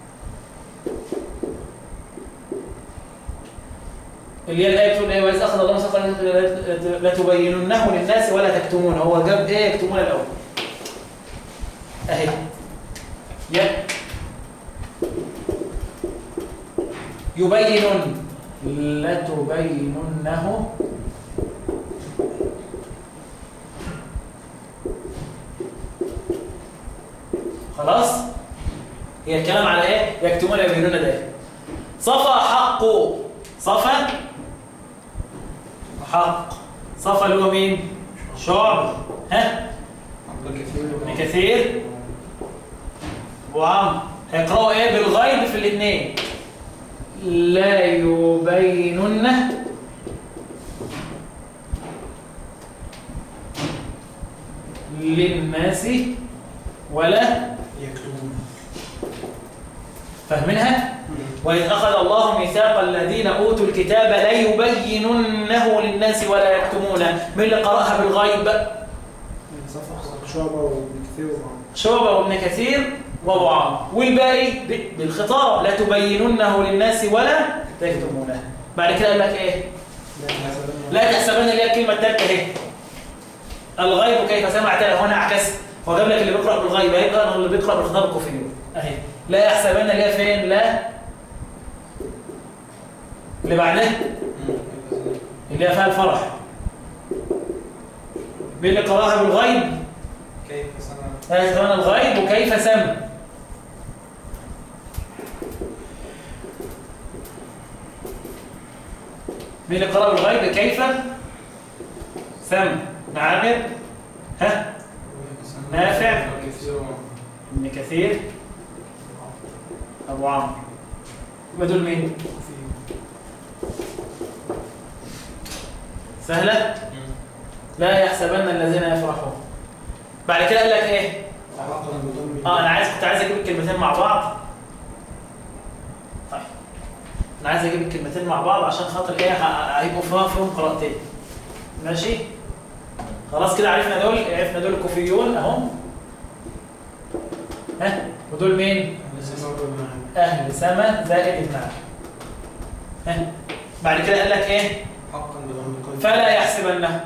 اللي هي الآية بتقول إيه وإذ أخذ الله ميثاق لتبيننه للناس ولا تكتمونه هو جاب إيه يكتمونه الأول أهي ي يبين لتبيننه خلاص هي الكلام على ايه يكتمون يبينون ده إيه؟ صفى حق صفى حق صفى اللي هو مين شعب ها عبد الكثير ابن كثير وعم هيقرأوا ايه بالغيب في الاثنين لا يبيننه للناس ولا يكتبون فاهمينها وإذ أخذ الله ميثاق الذين أوتوا الكتاب ليبيننه للناس ولا يكتمونه من اللي قرأها بالغيب صفحة شعبة وابن كثير وعمر شعبة وابن كثير وابو عمرو والباقي ب- بالخطاب لا تبيننه للناس ولا تكتمونه بعد كده قال لك ايه لا تحسبن اللي هي الكلمه الثالثه اهي الغيب كيف سمعت هنا عكس هو جاب لك اللي بيقرا بالغيب هيبقى اللي بيقرا بالخطاب الكفري اهي لا يحسبن اللي هي فين لا اللي بعدها اللي هي فيها الفرح مين اللي قراها بالغيب كيف سمع لا يحسبن الغيب وكيف سمع مين اللي قرأ بالغيب كيف سمع عامر ها نافع. الكثير وعمر. ابن كثير ابو عمرو يبقى دول مين سهله لا يحسبن الذين يفرحون بعد كده قال لك ايه عقلا بضم اه انا عايز كنت عايز اجيب الكلمتين مع بعض طيب انا عايز اجيب الكلمتين مع بعض عشان خاطر ايه ه- هيبقوا فيهم فيهم قراءتين ماشي خلاص كده عرفنا دول عرفنا دول الكوفيون اهم ها ودول مين اهل سما زائد ابن عم ها بعد كده قال لك ايه حقا بضم القلب فلا يحسبنه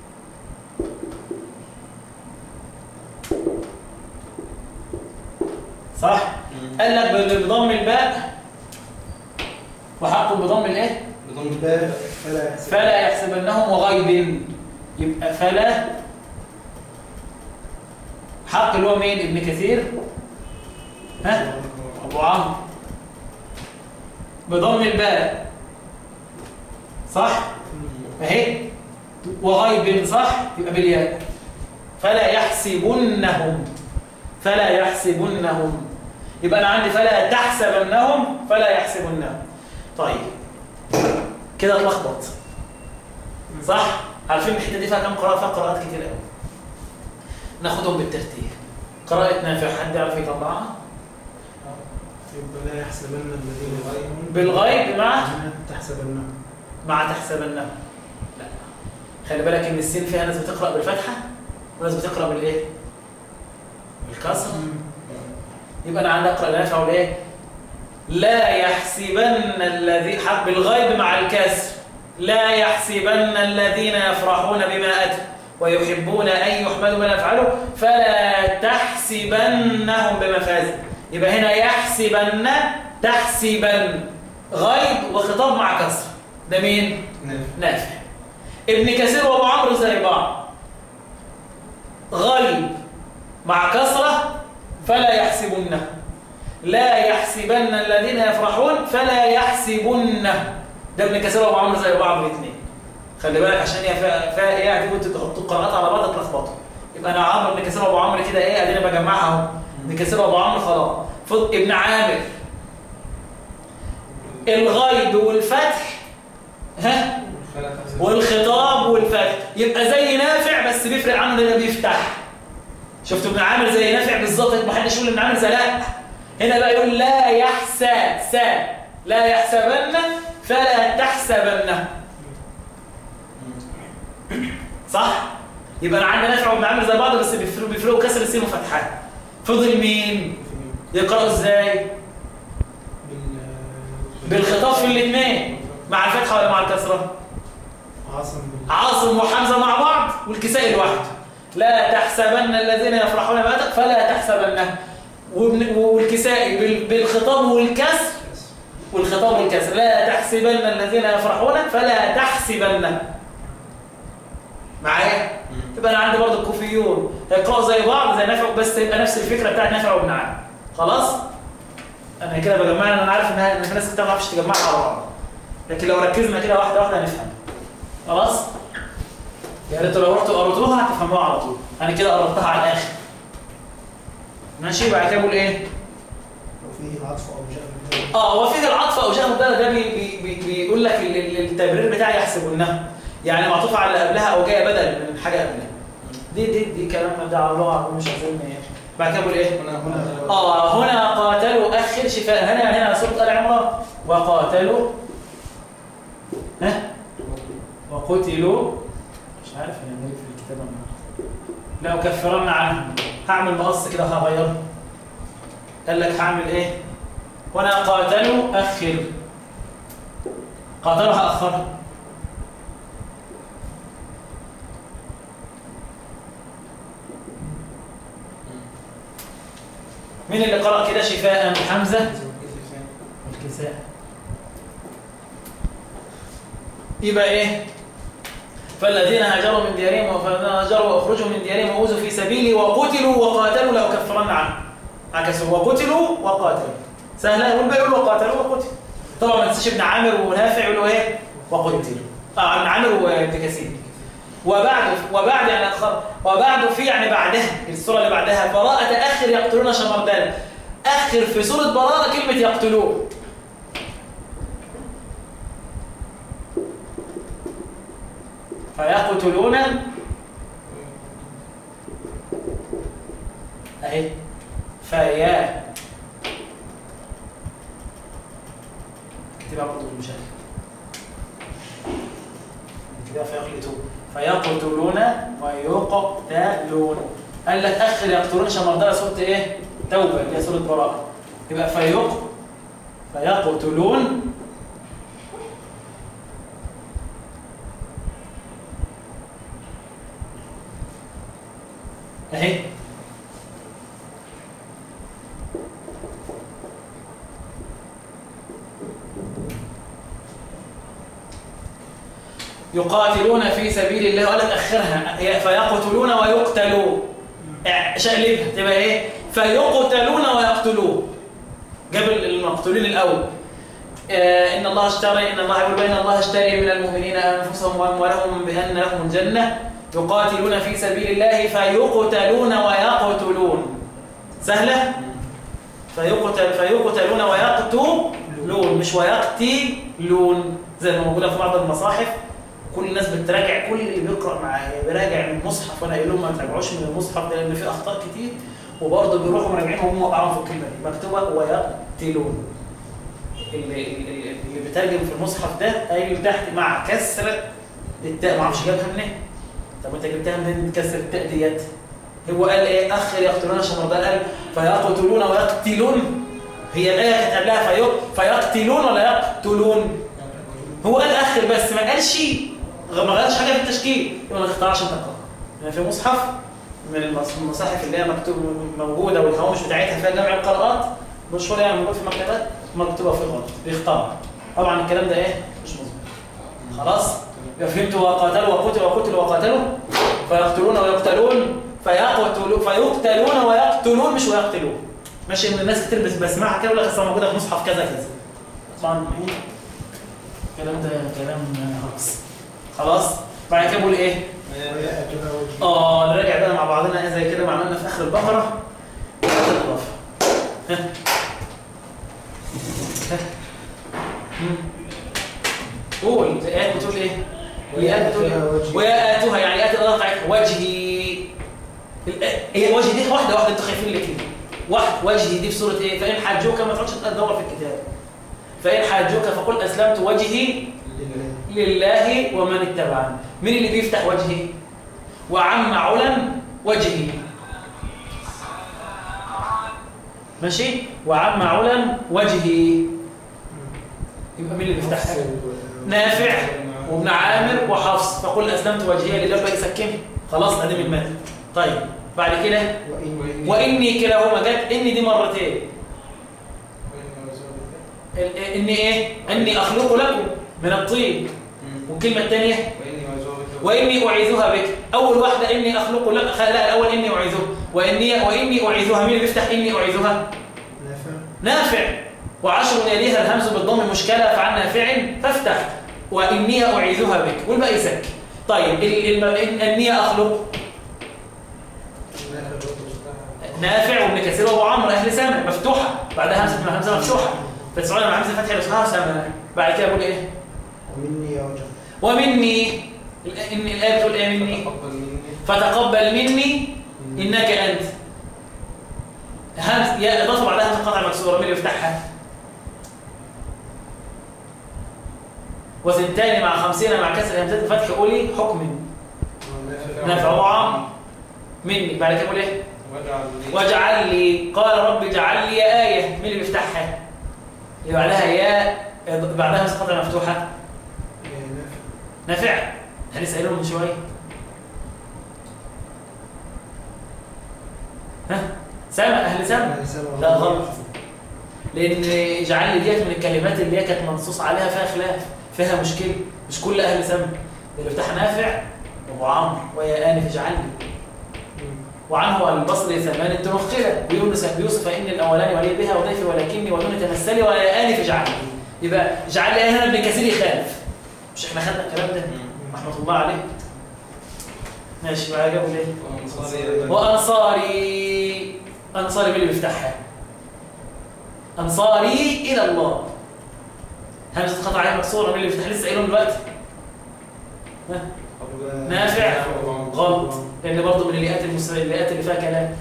صح قال لك ب- بضم الباء وحق بضم الايه بضم الباء فلا يحسب فلا يحسبنهم وغيب يبقى فلا حق اللي هو مين ابن كثير ها ابو عمرو بضم الباء صح اهي وغيب صح يبقى بالياء فلا يحسبنهم فلا يحسبنهم يبقى انا عندي فلا تحسبنهم فلا يحسبنهم طيب كده اتلخبط صح عارفين الحته دي فيها كام قراءه فيها قراءات كتير قوي ناخدهم بالترتيب قراءه نافع حد يعرف يطلعها يبقى لا يحسبن الذين غيرهم بالغيب مع تحسبنهم مع تحسبنه لا خلي بالك ان السين فيها ناس بتقرا بالفتحه وناس بتقرا بالايه بالكسر يبقى انا عندي اقرا نافع والايه لا يحسبن الذي حق بالغيب مع الكسر لا يحسبن الذين يفرحون بما اتوا ويحبون ان يحمدوا بما يفعلوا فلا تحسبنهم بمفازه يبقى هنا يحسبن تحسبن غيب وخطاب مع كسر ده مين نافع نافع ابن كثير وابو عمرو زي بعض غيب مع كسرة فلا يحسبنه لا يحسبن الذين يفرحون فلا يحسبنه ده ابن كثير وابو عمرو زي بعض الاثنين خلي بالك عشان هي فيها فيها ايه هتيجوا تحطوا القراءات على بعض تلخبطوا يبقى انا عمرو ابن كثير وابو عمرو كده ايه ادينا بجمعها اهو ابن كثير وابو عمرو خلاص فض ابن عامر الغيب والفتح ها فلا تحسب والخطاب والفتح يبقى زي نافع بس بيفرق عنه لما بيفتح شفتوا ابن عامر زي نافع بالظبط ما حدش يقول ابن عامر زي لا هنا بقى يقول لا يحسى سا لا يحسبن فلا تحسبنه صح يبقى انا عندي نافع وابن عامر زي بعض بس بيفرقوا بيفرقوا كسر السين وفتحها فضل مين يقرأوا ازاي بالخطاب في الاثنين مع الفتحه ولا مع الكسره عاصم بال- عاصم وحمزة مع بعض والكسائي لوحده لا تحسبن الذين يفرحون بأتك فلا تحسبنه وابن- والكسائي بال- بالخطاب والكسر والخطاب والكسر لا تحسبن الذين يفرحون فلا تحسبنه معايا يبقى انا عندي برضه الكوفيون هيقراوا زي بعض زي نافع بس يبقى نفس الفكره بتاعت نافع وابن عامر خلاص انا كده بجمعها انا عارف ان ان في ناس كتير ما تعرفش تجمعها على بعض لكن لو ركزنا كده واحده واحده هنفهم خلاص يا ريت لو رحتوا قريتوها هتفهموها على طول انا كده قربتها على الاخر ماشي بعد كده بقول ايه لو فيه العطف او جاء اه هو فيه العطف او جاء مبالغ ده بي بي بي بيقول لك ال- ال- التبرير بتاعي يحسبونها يعني معطوف على اللي قبلها او جايه بدل من حاجه قبلها دي دي دي كلام ده لغه عربيه مش عايزين بعد كده بقول ايه هنا هنا اه هنا قاتلوا اخر شفاء هنا هنا سوره ال عمران وقاتلوا ها وقتلوا مش عارف انا مالي في الكتابه النهارده لو كفرن عنهم هعمل مقص كده هغيره قال لك هعمل ايه وانا قاتلوا اخر قاتلوا هاخرها مين اللي قرأ كده شفاء حمزة الكساء يبقى ايه فالذين هاجروا من ديارهم فالذين هاجروا واخرجوا من ديارهم واوذوا في سبيلي وقتلوا وقاتلوا لاكفرن عنهم عكسوا وقتلوا وقاتلوا سهله والباقي يقول وقاتلوا وقتلوا طبعا ما تنسيش ابن عامر ونافع يقولوا ايه وقتلوا اه ابن عامر وابن كثير وبعد وبعد يعني أخر وبعد في يعني بعدها السورة اللي بعدها براءة أخر يقتلون شمردان أخر في سورة براءة كلمة يقتلون فيقتلون أهي فيا كتبها برضه يقتلون قال لك اخر يقتلون عشان مرضى سوره ايه توبه اللي هي سوره براءه يبقى فيق فيقتلون اهي يقاتلون في سبيل الله ولا تأخرها فيقتلون ويقتلون اه، شقلبها تبقى ايه فيقتلون ويقتلون جاب المقتولين الاول اه، ان الله اشترى ان الله يقول بين الله اشتري من المؤمنين انفسهم واموالهم بان لهم الجنه يقاتلون في سبيل الله فيقتلون ويقتلون سهله فيقتل فيقتلون ويقتلون مش ويقتلون زي ما موجوده في بعض المصاحف كل الناس بتراجع كل اللي بيقرا معايا بيراجع من المصحف وانا قايل لهم ما تراجعوش من المصحف ده لان فيه اخطاء كتير وبرضه بيروحوا مراجعين وهم وقعوا في الكلمه دي مكتوبه ويقتلون اللي, اللي, اللي بيترجم في المصحف ده قايل تحت مع كسر التاء ما اعرفش جابها منين طب انت جبتها منين كسر التاء ديت هو قال ايه اخر يقتلون عشان رمضان قال فيقتلون ويقتلون هي الايه كانت قبلها في فيقتلون ولا يقتلون هو قال اخر بس ما قالش ما غيرش حاجه في التشكيل يبقى ما تختارش انت قرار يعني في مصحف من المصاحف اللي هي مكتوب موجوده والهوامش بتاعتها فيها جمع القراءات مشهور يعني موجود في المكتبات مكتوبه في غلط بيختار طبعا الكلام ده ايه مش مظبوط خلاص يبقى فهمتوا وقاتلوا وقتلوا وقتلوا وقاتلوا فيقتلون ويقتلون فيقتلون فيقتلون ويقتلون مش ويقتلون ماشي من الناس كتير بسمعها كده ولا اصل موجوده في مصحف كذا كذا طبعا الكلام ده كلام هرس خلاص بعد كده بقول ايه اه نراجع بقى مع بعضنا ايه زي كده ما عملنا في اخر البقره قول الايات بتقول ايه الايات بتقول وياتوها يعني اتي الله بتاعتها وجهي هي وجهي دي واحده واحده انتوا خايفين ليه كده واحد وجهي دي في سوره ايه فان حاجوك ما تقعدش تدور في الكتاب فإن حاجوك فقل أسلمت وجهي لله ومن اتبعني مين اللي بيفتح وجهي وعم علا وجهي ماشي وعم علا وجهي يبقى مين اللي بيفتحها نافع وابن عامر وحفص فقل أسلمت وجهي لله بقى يسكنه خلاص قدم المال طيب بعد كده وإني كلاهما جت إني دي مرتين اني ايه اني اخلق لكم من الطين والكلمه الثانيه واني اعيذها بك اول واحده اني اخلق لك لا الاول اني اعيذها واني واني اعيذها مين اللي بيفتح اني اعيذها نافع نافع وعشر يليها الهمز بالضم مشكله فعن نافع فافتح واني اعيذها بك والباقي سك طيب اني اخلق نافع وابن كثير وابو عمرو اهل سامع مفتوحه بعدها همزه همزه مفتوحه فتسعون مع همزه فتح الاسماء سامع بعد كده بقول ايه ومني يا وجه ومني ان الايه بتقول ايه مني فتقبل مني انك انت همز يا اضافه بعدها همزه قطع مكسوره مين اللي يفتحها وثنتان مع خمسين مع كسر همزات الفتح قولي حكم نافع وعام مني بعد كده بقول ايه واجعل لي قال رب اجعل لي آية مين اللي بيفتحها يبقى بعدها يا بعدها همزه قطع مفتوحه نافع احنا لسه قايلهم من شويه ها سامع اهل سامع لا غلط لان اجعل لي ديت من الكلمات اللي هي كانت منصوص عليها فيها خلاف فيها مشكله مش كل اهل سامع اللي بتاع نافع ابو عمرو ويا انف اجعل لي وعنه البصري ثمان تنخلة ويونس بيوسف إن الأولاني ولي بها وضيفي ولكني ودون تمثلي ويا آنف اجعل لي يبقى اجعل لي هنا ابن كثير يخالف مش احنا خدنا الكلام ده رحمة الله عليه ماشي بقى جابوا ليه وأنصاري أنصاري مين اللي بيفتحها أنصاري إلى الله همزة قطع عليها مكسورة مين اللي بيفتح لسه قايلهم دلوقتي ها؟ نافع غلط لأن برضه من اليات المسلمين اليات اللي فيها كلام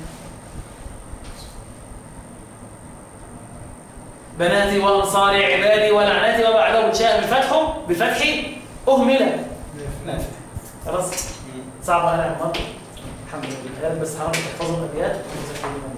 بناتي وأنصاري عبادي ولعناتي وبعده شاء بالفتح بالفتح أهمل نافع خلاص صعب على عمر الحمد لله يا رب بس حاول تحفظوا الابيات وتذكروا